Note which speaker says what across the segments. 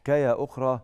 Speaker 1: حكايه اخرى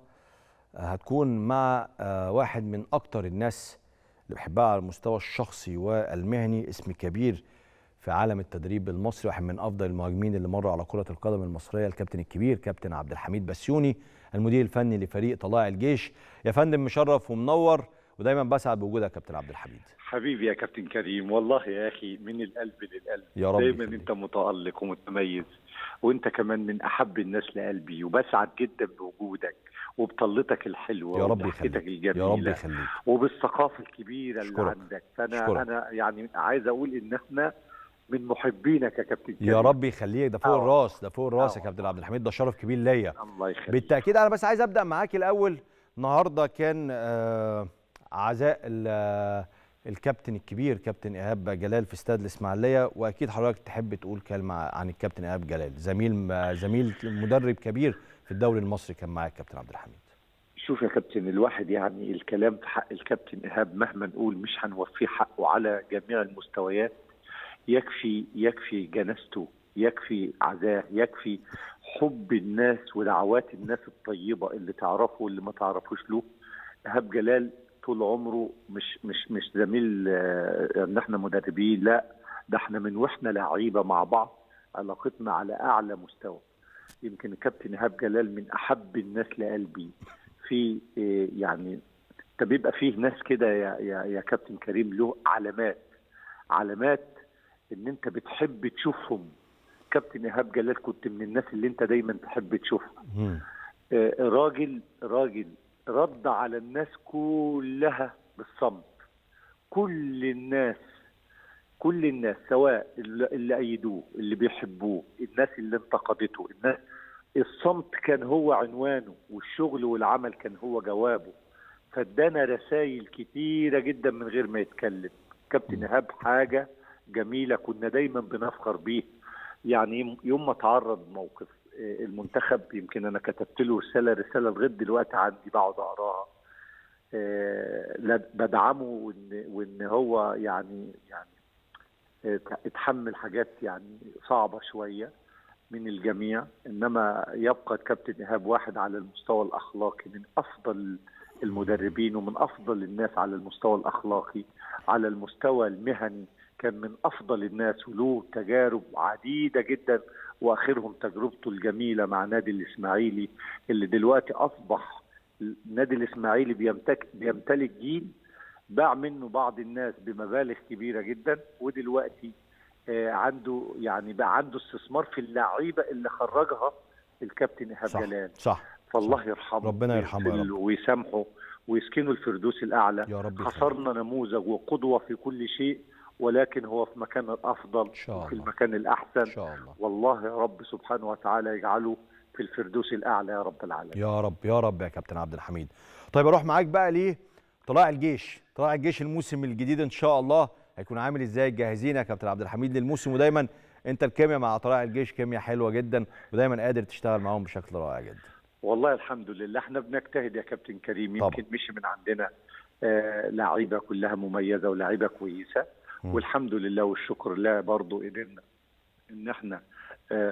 Speaker 1: هتكون مع واحد من اكتر الناس اللي بحبها على المستوى الشخصي والمهني اسم كبير في عالم التدريب المصري واحد من افضل المهاجمين اللي مروا على كره القدم المصريه الكابتن الكبير كابتن عبد الحميد بسيوني المدير الفني لفريق طلائع الجيش يا فندم مشرف ومنور ودايما بسعد بوجودك يا كابتن عبد الحميد
Speaker 2: حبيبي يا كابتن كريم والله يا اخي من القلب للقلب
Speaker 1: يا رب
Speaker 2: دايما
Speaker 1: يخليك.
Speaker 2: انت متالق ومتميز وانت كمان من احب الناس لقلبي وبسعد جدا بوجودك وبطلتك الحلوه
Speaker 1: يا رب
Speaker 2: وضحكتك
Speaker 1: يخليك
Speaker 2: الجميله
Speaker 1: يا رب يخليك
Speaker 2: وبالثقافه الكبيره اللي
Speaker 1: أشكرك.
Speaker 2: عندك فانا
Speaker 1: أشكرك.
Speaker 2: انا يعني عايز اقول ان احنا من محبينك يا كابتن كريم
Speaker 1: يا رب يخليك ده فوق
Speaker 2: آه.
Speaker 1: الراس ده فوق الراس يا
Speaker 2: آه.
Speaker 1: كابتن عبد الحميد ده شرف كبير ليا
Speaker 2: الله يخليك
Speaker 1: بالتاكيد انا بس عايز ابدا معاك الاول النهارده كان آه، عزاء ال- آه، الكابتن الكبير كابتن ايهاب جلال في استاد الاسماعيليه واكيد حضرتك تحب تقول كلمه عن الكابتن ايهاب جلال زميل آه، زميل مدرب كبير في الدوري المصري كان معاك كابتن عبد الحميد
Speaker 2: شوف يا كابتن الواحد يعني الكلام في حق الكابتن ايهاب مهما نقول مش هنوفيه حقه على جميع المستويات يكفي يكفي جنازته يكفي عزاه يكفي حب الناس ودعوات الناس الطيبه اللي تعرفه واللي ما تعرفوش له ايهاب جلال طول عمره مش مش مش زميل آه، ان احنا مدربين لا ده احنا من واحنا لعيبه مع بعض علاقتنا على اعلى مستوى يمكن الكابتن ايهاب جلال من احب الناس لقلبي في إيه، يعني ده بيبقى فيه ناس كده يا, يا, يا كابتن كريم له علامات علامات ان انت بتحب تشوفهم كابتن ايهاب جلال كنت من الناس اللي انت دايما تحب تشوفها
Speaker 1: مم.
Speaker 2: آه، راجل راجل رد على الناس كلها بالصمت كل الناس كل الناس سواء اللي اللي ايدوه اللي بيحبوه الناس اللي انتقدته الناس الصمت كان هو عنوانه والشغل والعمل كان هو جوابه فادانا رسائل كتيره جدا من غير ما يتكلم كابتن ايهاب حاجه جميله كنا دايما بنفخر بيه يعني يوم- يوم ما تعرض موقف آه، المنتخب يمكن انا كتبت له رساله رساله لغايه دلوقتي عندي بقعد اقراها آه، لا- بدعمه وان وان هو يعني يعني آه، اتحمل حاجات يعني صعبه شويه من الجميع انما يبقى الكابتن ايهاب واحد على المستوى الاخلاقي من افضل المدربين ومن افضل الناس على المستوى الاخلاقي على المستوى المهني كان من افضل الناس وله تجارب عديده جدا واخرهم تجربته الجميله مع نادي الاسماعيلي اللي دلوقتي اصبح النادي الاسماعيلي بيمتلك بيمتلك جيل باع منه بعض الناس بمبالغ كبيره جدا ودلوقتي آه، عنده يعني بقى عنده استثمار في اللعيبه اللي خرجها الكابتن ايهاب
Speaker 1: صح
Speaker 2: جلال
Speaker 1: صح
Speaker 2: فالله يرحمه
Speaker 1: ربنا يرحمه يا
Speaker 2: ويغفر
Speaker 1: رب.
Speaker 2: له ويسامحه ويسكنه الفردوس الاعلى
Speaker 1: يا رب يخليك.
Speaker 2: خسرنا نموذج وقدوه في كل شيء ولكن هو في مكان الافضل
Speaker 1: إن شاء
Speaker 2: وفي
Speaker 1: الله.
Speaker 2: المكان الاحسن
Speaker 1: ان شاء الله
Speaker 2: والله يا رب سبحانه وتعالى يجعله في الفردوس الاعلى يا رب العالمين
Speaker 1: يا رب يا رب يا كابتن عبد الحميد طيب اروح معاك بقى ليه طلائع الجيش طلائع الجيش الموسم الجديد ان شاء الله هيكون عامل ازاي جاهزين يا كابتن عبد الحميد للموسم ودايما انت الكيمياء مع طلائع الجيش كيمياء حلوه جدا ودايما قادر تشتغل معاهم بشكل رائع جدا
Speaker 2: والله الحمد لله احنا بنجتهد يا كابتن كريم
Speaker 1: طبعا.
Speaker 2: يمكن مش من عندنا آه لعيبه كلها مميزه ولاعيبه كويسه
Speaker 1: مم.
Speaker 2: والحمد لله والشكر لله برضو قدرنا ان احنا آه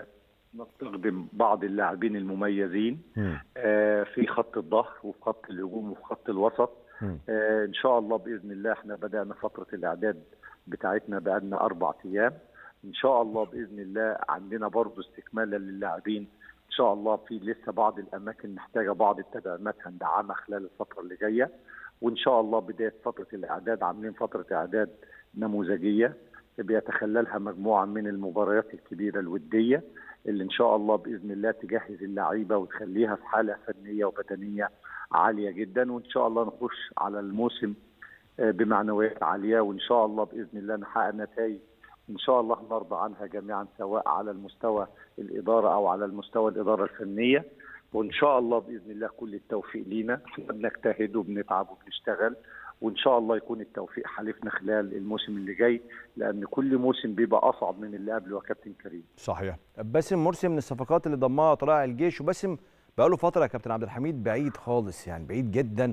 Speaker 2: نستخدم بعض اللاعبين المميزين
Speaker 1: مم.
Speaker 2: آه في خط الظهر وفي خط الهجوم وفي خط الوسط
Speaker 1: مم.
Speaker 2: آه ان شاء الله باذن الله احنا بدانا فتره الاعداد بتاعتنا بقالنا اربع ايام ان شاء الله باذن الله عندنا برضو استكمالا للاعبين ان شاء الله في لسه بعض الاماكن محتاجه بعض التدعيمات هندعمها خلال الفتره اللي جايه وان شاء الله بدايه فتره الاعداد عاملين فتره اعداد نموذجيه بيتخللها مجموعه من المباريات الكبيره الوديه اللي ان شاء الله باذن الله تجهز اللعيبه وتخليها في حاله فنيه وبدنيه عاليه جدا وان شاء الله نخش على الموسم آه، بمعنويات عاليه وان شاء الله باذن الله نحقق نتائج ان شاء الله نرضى عنها جميعا سواء على المستوى الاداره او على المستوى الاداره الفنيه وان شاء الله باذن الله كل التوفيق لينا احنا بنجتهد وبنتعب وبنشتغل وان شاء الله يكون التوفيق حليفنا خلال الموسم اللي جاي لان كل موسم بيبقى اصعب من اللي قبله يا كابتن كريم
Speaker 1: صحيح باسم مرسي من الصفقات اللي ضمها طلائع الجيش وباسم بقاله فتره يا كابتن عبد الحميد بعيد خالص يعني بعيد جدا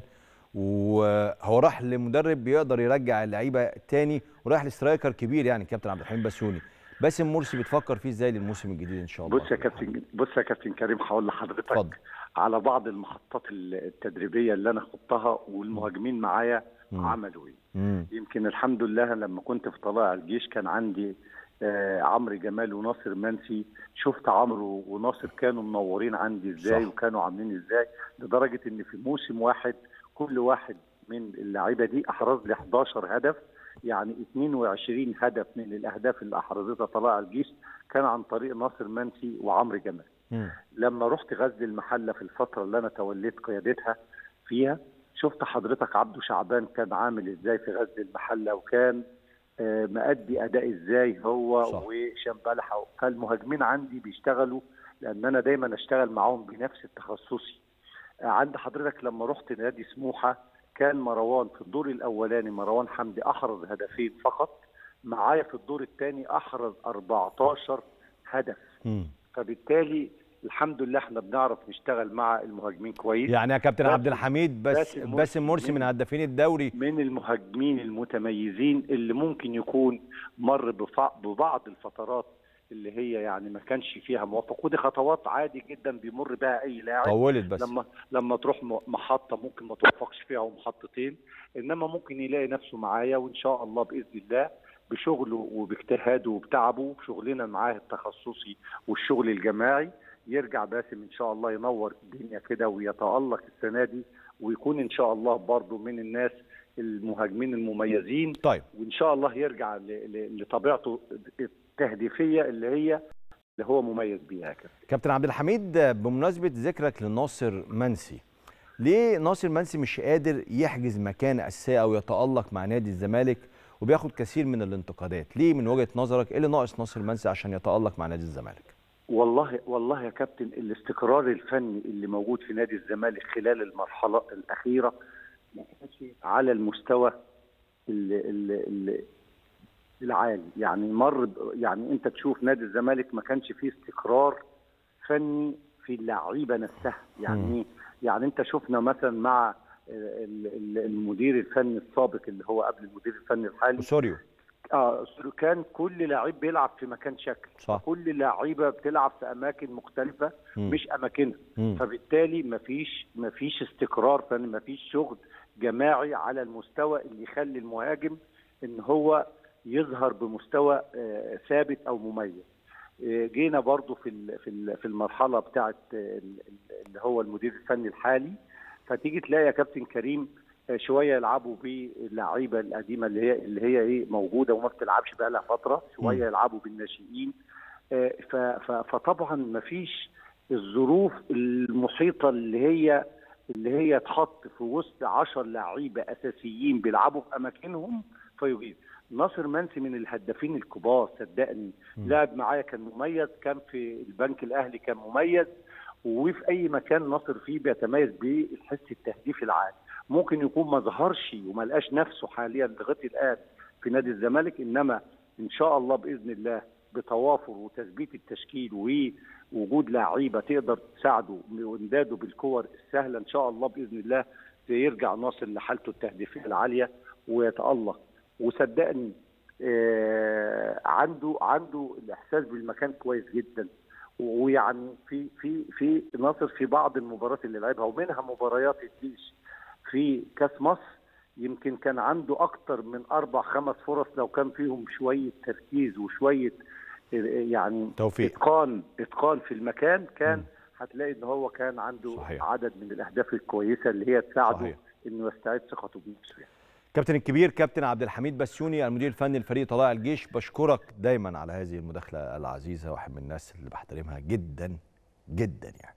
Speaker 1: وهو راح لمدرب بيقدر يرجع اللعيبه تاني وراح لسترايكر كبير يعني كابتن عبد الحميد بسيوني باسم مرسي بتفكر فيه ازاي للموسم الجديد ان شاء الله
Speaker 2: بص يا كابتن بص يا كابتن كريم هقول لحضرتك
Speaker 1: اتفضل
Speaker 2: على بعض المحطات التدريبيه اللي انا خضتها والمهاجمين معايا
Speaker 1: مم.
Speaker 2: عملوا ايه
Speaker 1: مم.
Speaker 2: يمكن الحمد لله لما كنت في طلائع الجيش كان عندي آه عمرو جمال وناصر منسي شفت عمرو وناصر كانوا منورين عندي ازاي
Speaker 1: صح.
Speaker 2: وكانوا عاملين ازاي لدرجه ان في موسم واحد كل واحد من اللعيبه دي احرز لي 11 هدف يعني 22 هدف من الاهداف اللي احرزتها طلائع الجيش كان عن طريق ناصر منسي وعمرو جمال
Speaker 1: مم.
Speaker 2: لما رحت غزل المحله في الفتره اللي انا توليت قيادتها فيها شفت حضرتك عبده شعبان كان عامل ازاي في غزل المحله وكان آه، مأدي اداء ازاي هو
Speaker 1: صح.
Speaker 2: وهشام بلحه فالمهاجمين عندي بيشتغلوا لان انا دايما اشتغل معاهم بنفس التخصصي آه، عند حضرتك لما رحت نادي سموحه كان مروان في الدور الاولاني مروان حمدي احرز هدفين فقط معايا في الدور الثاني احرز 14 هدف
Speaker 1: مم.
Speaker 2: فبالتالي الحمد لله احنا بنعرف نشتغل مع المهاجمين كويس
Speaker 1: يعني يا كابتن
Speaker 2: باسم-
Speaker 1: عبد الحميد بس
Speaker 2: باسم مرسي
Speaker 1: باسم مرسي من
Speaker 2: من-
Speaker 1: هدافين الدوري
Speaker 2: من المهاجمين المتميزين اللي ممكن يكون مر بفع- ببعض الفترات اللي هي يعني ما كانش فيها موفق ودي خطوات عادي جدا بيمر بها اي لاعب
Speaker 1: طولت بس
Speaker 2: لما لما تروح م- محطه ممكن ما توفقش فيها ومحطتين انما ممكن يلاقي نفسه معايا وان شاء الله باذن الله بشغله وباجتهاده وبتعبه وبشغلنا معاه التخصصي والشغل الجماعي يرجع باسم ان شاء الله ينور الدنيا كده ويتالق السنه دي ويكون ان شاء الله برضه من الناس المهاجمين المميزين
Speaker 1: طيب
Speaker 2: وان شاء الله يرجع ل- ل- لطبيعته التهديفيه اللي هي اللي هو مميز بيها كده
Speaker 1: كابتن عبد الحميد بمناسبه ذكرك لناصر منسي ليه ناصر منسي مش قادر يحجز مكان اساسي او يتالق مع نادي الزمالك وبياخد كثير من الانتقادات ليه من وجهه نظرك ايه اللي ناقص ناصر منسي عشان يتالق مع نادي الزمالك
Speaker 2: والله والله يا كابتن الاستقرار الفني اللي موجود في نادي الزمالك خلال المرحله الاخيره ما كانش على المستوى ال ال ال العالي يعني مر ب- يعني انت تشوف نادي الزمالك ما كانش فيه استقرار فني في اللعيبه نفسها يعني
Speaker 1: مم.
Speaker 2: ايه؟ يعني انت شفنا مثلا مع ال- ال- المدير الفني السابق اللي هو قبل المدير الفني الحالي
Speaker 1: سوريو
Speaker 2: اه كان كل لعيب بيلعب في مكان شكل
Speaker 1: صح
Speaker 2: كل لعيبه بتلعب في اماكن مختلفه
Speaker 1: مم.
Speaker 2: مش اماكنها
Speaker 1: مم.
Speaker 2: فبالتالي مفيش مفيش استقرار فني مفيش شغل جماعي على المستوى اللي يخلي المهاجم ان هو يظهر بمستوى آه، ثابت او مميز آه، جينا برضو في ال- في ال- في المرحله بتاعه آه، ال- ال- اللي هو المدير الفني الحالي فتيجي تلاقي يا كابتن كريم آه، شويه يلعبوا باللعيبه القديمه اللي هي اللي هي ايه موجوده وما بتلعبش بقى لها فتره شويه يلعبوا بالناشئين آه، ف- ف- فطبعا ما فيش الظروف المحيطه اللي هي اللي هي تحط في وسط 10 لعيبه اساسيين بيلعبوا في اماكنهم فيجيب ناصر منسي من الهدافين الكبار صدقني
Speaker 1: مم.
Speaker 2: لعب معايا كان مميز كان في البنك الاهلي كان مميز وفي اي مكان ناصر فيه بيتميز بالحس التهديفي العالي ممكن يكون ما ظهرش وما لقاش نفسه حاليا لغايه الان في نادي الزمالك انما ان شاء الله باذن الله بتوافر وتثبيت التشكيل ووجود لعيبه تقدر تساعده وامداده بالكور السهله ان شاء الله باذن الله يرجع ناصر لحالته التهديفيه العاليه ويتالق وصدقني آه عنده عنده الاحساس بالمكان كويس جدا ويعني في في في ناصر في بعض المباريات اللي لعبها ومنها مباريات الجيش في كاس مصر يمكن كان عنده اكتر من اربع خمس فرص لو كان فيهم شويه تركيز وشويه يعني
Speaker 1: توفيق
Speaker 2: اتقان اتقان في المكان كان
Speaker 1: مم.
Speaker 2: هتلاقي ان هو كان عنده
Speaker 1: صحيح.
Speaker 2: عدد من الاهداف الكويسه اللي هي تساعده
Speaker 1: صحيح.
Speaker 2: انه يستعيد ثقته بنفسه يعني.
Speaker 1: كابتن الكبير كابتن عبد الحميد بسيوني المدير الفني لفريق طلائع الجيش بشكرك دايما على هذه المداخله العزيزه واحد من الناس اللي بحترمها جدا جدا يعني